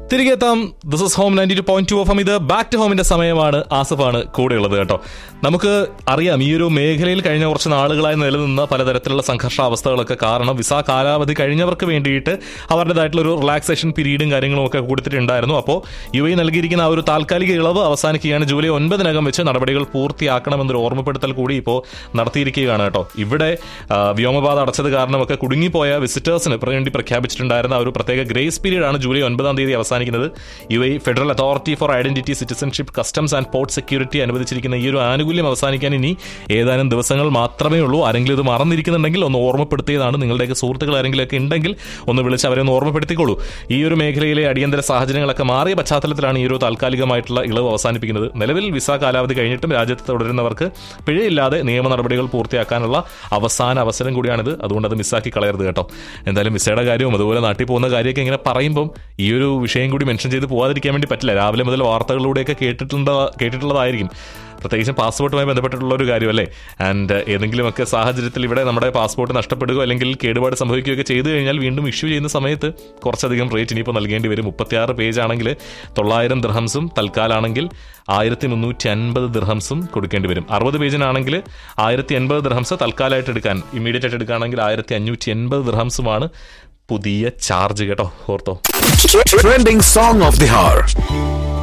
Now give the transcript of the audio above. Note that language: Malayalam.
തിരികെ എത്താം this is home ninety two point two of ഇത് ബാക്ക് ടു ഹോമിന്റെ സമയമാണ് ആസഫാണ് കൂടെയുള്ളത് കേട്ടോ നമുക്ക് അറിയാം ഈ ഒരു മേഖലയിൽ കഴിഞ്ഞ കുറച്ച് നാളുകളായി നിലനിന്ന പലതരത്തിലുള്ള സംഘർഷാവസ്ഥകളൊക്കെ കാരണം വിസ കാലാവധി കഴിഞ്ഞവർക്ക് വേണ്ടിയിട്ട് അവരുടേതായിട്ടുള്ള ഒരു റിലാക്സേഷൻ പീരീഡും കാര്യങ്ങളും ഒക്കെ കൊടുത്തിട്ടുണ്ടായിരുന്നു അപ്പോൾ യു എ നൽകിയിരിക്കുന്ന ആ ഒരു താൽക്കാലിക ഇളവ് അവസാനിക്കുകയാണ് ജൂലൈ ഒൻപതിനകം വെച്ച് നടപടികൾ പൂർത്തിയാക്കണമെന്നൊരു ഓർമ്മപ്പെടുത്തൽ കൂടി ഇപ്പോൾ നടത്തിയിരിക്കുകയാണ് കേട്ടോ ഇവിടെ ആ, വ്യോമപാത അടച്ചത് കാരണമൊക്കെ കുടുങ്ങിപ്പോയ വിസിറ്റേഴ്സിന് വേണ്ടി പ്രഖ്യാപിച്ചിട്ടുണ്ടായിരുന്ന ആ ഒരു പ്രത്യേക ഗ്രേസ് പീരീഡ് ആണ് ജൂലൈ ഒൻപതാം തീയതി അവസാനിക്കുന്നത് U A federal authority for identity citizenship customs and port security അനുവദിച്ചിരിക്കുന്ന ഈ ഒരു ആനുകൂല്യം അവസാനിക്കാൻ ഇനി ഏതാനും ദിവസങ്ങൾ മാത്രമേ ഉള്ളൂ ആരെങ്കിലും ഇത് മറന്നിരിക്കുന്നുണ്ടെങ്കിൽ ഒന്ന് ഓർമ്മപ്പെടുത്തിയതാണ് നിങ്ങളുടെയൊക്കെ സുഹൃത്തുക്കൾ ആരെങ്കിലുമൊക്കെ ഉണ്ടെങ്കിൽ ഒന്ന് വിളിച്ച് അവരെ ഒന്ന് ഓർമ്മപ്പെടുത്തിക്കോളൂ ഈ ഒരു മേഖലയിലെ അടിയന്തര സാഹചര്യങ്ങളൊക്കെ മാറിയ പശ്ചാത്തലത്തിലാണ് ഈ ഒരു താൽക്കാലികമായിട്ടുള്ള ഇളവ് അവസാനിപ്പിക്കുന്നത് നിലവിൽ വിസ കാലാവധി കഴിഞ്ഞിട്ടും രാജ്യത്ത് തുടരുന്നവർക്ക് പിഴയില്ലാതെ നിയമ നടപടികൾ പൂർത്തിയാക്കാനുള്ള അവസാന അവസരം കൂടിയാണിത് അതുകൊണ്ട് അത് മിസ്സാക്കി കളയരുത് കേട്ടോ എന്തായാലും വിസയുടെ കാര്യവും അതുപോലെ നാട്ടിൽ പോകുന്ന കാര്യമൊക്കെ ഇങ്ങനെ പറയുമ്പം ഈ ഒരു വിഷയം കൂടി മെൻഷൻ ചെയ്ത് പോകാതിരിക്കാൻ വേണ്ടി പറ്റില്ല രാവിലെ മുതൽ വാർത്തകളിലൂടെയൊക്കെ കേട്ടിട്ടുണ്ട കേട്ടിട്ടുള്ളതായിരിക്കും പ്രത്യേകിച്ചും പാസ്പോർട്ടുമായി ബന്ധപ്പെട്ടിട്ടുള്ള ഒരു കാര്യമല്ലേ ആൻഡ് ഏതെങ്കിലുമൊക്കെ സാഹചര്യത്തിൽ ഇവിടെ നമ്മുടെ പാസ്പോർട്ട് നഷ്ടപ്പെടുകയോ അല്ലെങ്കിൽ കേടുപാട് സംഭവിക്കുകയൊക്കെ ചെയ്തു കഴിഞ്ഞാൽ വീണ്ടും ഇഷ്യൂ ചെയ്യുന്ന സമയത്ത് കുറച്ചധികം റേറ്റ് ഇനിയിപ്പോൾ നൽകേണ്ടി വരും മുപ്പത്തിയാറ് പേജ് ആണെങ്കിൽ തൊള്ളായിരം ദിർഹംസും തൽക്കാലാണെങ്കിൽ ആയിരത്തി മുന്നൂറ്റി അൻപത് ദിർഹംസും കൊടുക്കേണ്ടി വരും അറുപത് പേജിനാണെങ്കിൽ ആയിരത്തി എൺപത് ദിർഹംസ് തൽക്കാലമായിട്ട് എടുക്കാൻ ഇമ്മീഡിയറ്റ് ആയിട്ട് എടുക്കുകയാണെങ്കിൽ ആയിരത്തി അഞ്ഞൂറ്റി എൺപത് ദിർഹംസുമാണ് പുതിയ ചാർജ് കേട്ടോ ഓർത്തോ Trending song of the hour.